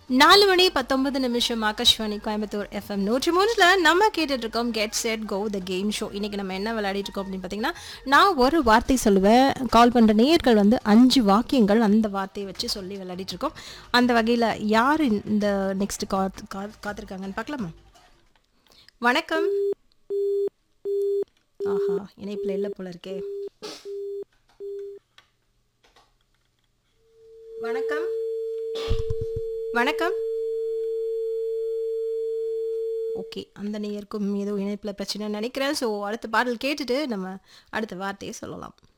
நாலு மணி பத்தொன்பது நிமிஷம் ஆகாஷ்வாணி கோயம்புத்தூர் எஃப்எம் நூற்றி மூணுல நம்ம கேட்டுட்டு இருக்கோம் get set go the game show இன்னைக்கு நம்ம என்ன விளையாடிட்டு இருக்கோம் அப்படின்னு பார்த்தீங்கன்னா நான் ஒரு வார்த்தை சொல்லுவேன் கால் பண்ற நேயர்கள் வந்து அஞ்சு வாக்கியங்கள் அந்த வார்த்தையை வச்சு சொல்லி விளையாடிட்டு இருக்கோம் அந்த வகையில் யார் இந்த நெக்ஸ்ட் காத் காத் காத்திருக்காங்கன்னு பார்க்கலாமா வணக்கம் ஆஹா இணைப்பில் இல்லை போல இருக்கே வணக்கம் வணக்கம் ஓகே அந்த நேயருக்கும் ஏதோ இணைப்பில் பிரச்சனை நினைக்கிறேன் ஸோ அடுத்த பாடல் கேட்டுட்டு நம்ம அடுத்த வார்த்தையை சொல்லலாம்